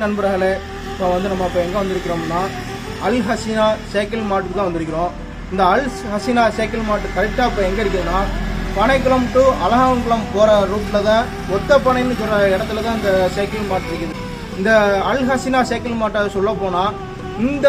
நண்பர்களே இப்போ வந்து நம்ம இப்போ எங்கே வந்திருக்கிறோம்னா அல் ஹசீனா சைக்கிள் மார்ட்டுக்கு தான் வந்திருக்கிறோம் இந்த அல் ஹசீனா சைக்கிள் மார்ட் கரெக்டாக இப்போ எங்கே இருக்குதுன்னா பனைக்குளம் டு அலகாங்குளம் போகிற ரூட்டில் தான் ஒத்தப்பனைன்னு சொல்கிற இடத்துல தான் இந்த சைக்கிள் மார்ட் இருக்குது இந்த அல் ஹசீனா சைக்கிள் மார்ட்டை சொல்ல போனால் இந்த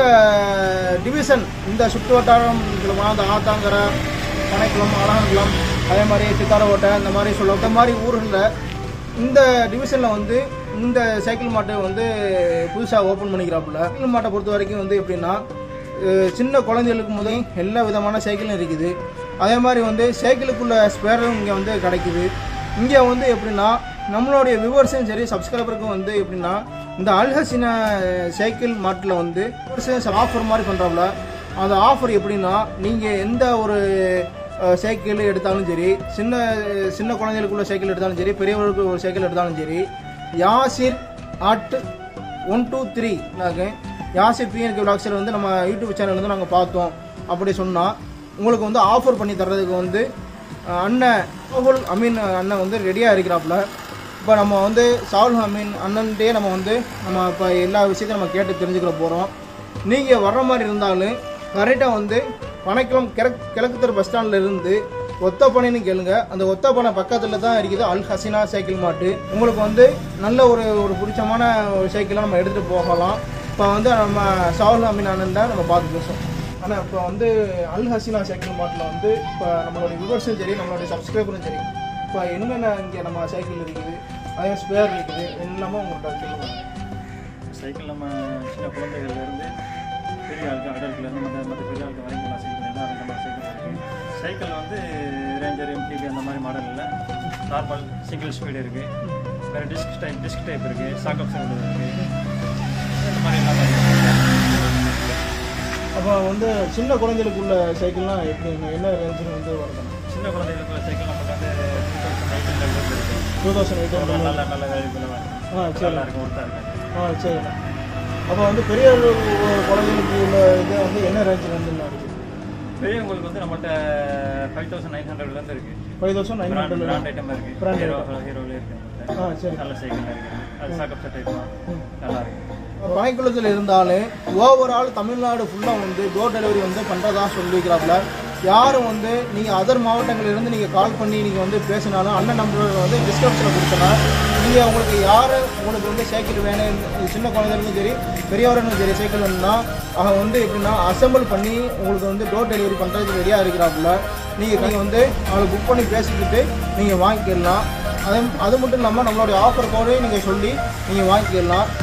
டிவிஷன் இந்த சுற்று வட்டாரம் சொல்லப்போனால் இந்த ஆத்தாங்கரை பனைக்குளம் அலகாங்குளம் அதே மாதிரி சித்தாரக்கோட்டை இந்த மாதிரி சொல்ல இந்த மாதிரி ஊர்களில் இந்த டிவிஷனில் வந்து இந்த சைக்கிள் மாட்டை வந்து புதுசாக ஓப்பன் பண்ணிக்கிறாப்புல சைக்கிள் மாட்டை பொறுத்த வரைக்கும் வந்து எப்படின்னா அஹ் சின்ன குழந்தைகளுக்கு முதல் எல்லா விதமான சைக்கிளும் இருக்குது அதே மாதிரி வந்து சைக்கிளுக்குள்ள ஸ்பேரும் இங்கே வந்து கிடைக்குது இங்கே வந்து எப்படின்னா நம்மளுடைய வியூவர்ஸும் சரி சப்ஸ்கிரைபருக்கும் வந்து எப்படின்னா இந்த அல்ஹசின சைக்கிள் மாட்டில் வந்து ஆஃபர் மாதிரி பண்ணுறாப்புல அந்த ஆஃபர் எப்படின்னா நீங்கள் எந்த ஒரு அஹ், சைக்கிள் எடுத்தாலும் சரி சின்ன சின்ன குழந்தைகளுக்குள்ள சைக்கிள் எடுத்தாலும் சரி பெரியவர்களுக்கு ஒரு சைக்கிள் எடுத்தாலும் சரி Yasir at one two three நாங்கள் யாசிர் பிஎன்கே விளாக்ஸர் வந்து நம்ம யூடியூப் சேனல் வந்து நாங்கள் பார்த்தோம் அப்படி சொன்னால் உங்களுக்கு வந்து ஆஃபர் பண்ணி தர்றதுக்கு வந்து அஹ், அண்ணன் சாகுல் அமீன் அண்ணன் வந்து ரெடியாக இருக்கிறாப்புல இப்போ நம்ம வந்து சாகுல் அமீன் அண்ணன்ட்டே நம்ம வந்து நம்ம இப்போ எல்லா விஷயத்தையும் நம்ம கேட்டு தெரிஞ்சுக்கிற போகிறோம் நீங்கள் வர்ற மாதிரி இருந்தாலும் கரெக்டாக வந்து பனைக்குளம் கிழக்கு கிழக்கு தெரு பஸ் ஸ்டாண்ட்ல இருந்து ஒத்தப்பனைன்னு கேளுங்க அந்த ஒத்தப்பனை பக்கத்தில் தான் இருக்குது அல் ஹசீனா சைக்கிள் மாட்டு உங்களுக்கு வந்து நல்ல ஒரு ஒரு பிடிச்சமான ஒரு சைக்கிளை நம்ம எடுத்துகிட்டு போகலாம் இப்போ வந்து நம்ம சாகுல் அமீன் அண்ணன் தான் நம்ம பார்த்து பேசுவோம் ஆனால் இப்போ வந்து அல் ஹசீனா சைக்கிள் மாட்டில் வந்து இப்போ நம்மளுடைய வியூவர்ஸும் சரி நம்மளுடைய சப்ஸ்கிரைபரும் சரி இப்போ என்னென்ன இங்கே நம்ம சைக்கிள் இருக்குது அதே ஸ்பேர் இருக்குது எல்லாமே உங்கள்கிட்ட சொல்லுங்கள் சைக்கிள் நம்ம சின்ன குழந்தைகள்லேருந்து பெரிய ஆளுக்கு அடல்ட்லேருந்து மற்ற மற்ற பெரிய ஆளுக்கு வரைக்கும் உள்ள சைக்கிள் எல்லா விதமான சைக்கிள் இருக்குது சைக்கிள் வந்து ரேஞ்சர் எம்டிபி அந்த மாதிரி மாடல் இல்லை நார்மல் சிங்கிள் ஸ்பீடு இருக்குது வேறு டிஸ்க் டைப் டிஸ்க் டைப் இருக்குது சாக் அப்சர் இருக்குது இந்த மாதிரி எல்லாமே இருக்குது அப்போ வந்து சின்ன குழந்தைகளுக்குள்ள சைக்கிள்லாம் எப்படி என்ன ரேஞ்சில் வந்து வருது சின்ன குழந்தைகளுக்கு உள்ள சைக்கிள் நமக்கு வந்து டூ தௌசண்ட் எயிட்டீன்லேருந்து இருக்குது டூ தௌசண்ட் எயிட் நல்ல நல்ல வேலைக்குள்ள ஆ சரி நல்லா இருக்கும் ஒருத்தா இருக்குது ஆ சரிண்ணா அப்போ வந்து பெரிய குழந்தைகளுக்கு உள்ள இது வந்து என்ன ரேஞ்சில் வந்து இருக்குது பெரியவங்களுக்கு வந்து நம்மள்ட்ட ஃபைவ் தௌசண்ட் நைன் ஹண்ட்ரட்லேருந்து இருக்குது five thousand nine brand hundred brand item இருக்கு Brand ஹீரோ ஹீரோல இருக்கு நம்மள்ட்ட. ஆ சரி நல்ல சைக்கிள் இருக்கு அது சாக்கப் செட் ஐட்டம் நல்லா இருக்கு பனைக்குளத்தில் இருந்தாலும் ஓவரால் தமிழ்நாடு ஃபுல்லாக வந்து டோர் டெலிவரி வந்து பண்ணுறதா சொல்லிக்கிறாப்புல யாரும் வந்து நீங்கள் அதர் மாவட்டங்களிலிருந்து நீங்கள் கால் பண்ணி நீங்கள் வந்து பேசினாலும் அண்ணன் நம்பர் வந்து டிஸ்கிரிப்ஷனில் கொடுத்தலாம் நீங்கள் உங்களுக்கு யார் உங்களுக்கு வந்து சைக்கிள் வேணும் சின்ன குழந்தைகளுக்கும் சரி பெரியவர்களுக்கும் சரி சைக்கிள் வேணும்னா அவங்க வந்து எப்படின்னா அசெம்பிள் பண்ணி உங்களுக்கு வந்து டோர் டெலிவரி பண்ணுறதுக்கு ரெடியாக இருக்கிறாப்புல நீங்கள் நீங்கள் வந்து அவங்களை புக் பண்ணி பேசிக்கிட்டு நீங்கள் வாங்கிக்கலாம் அது அது மட்டும் இல்லாமல் நம்மளுடைய ஆஃபர் கோடையும் நீங்கள் சொல்லி நீங்கள் வாங்கிக்கலாம்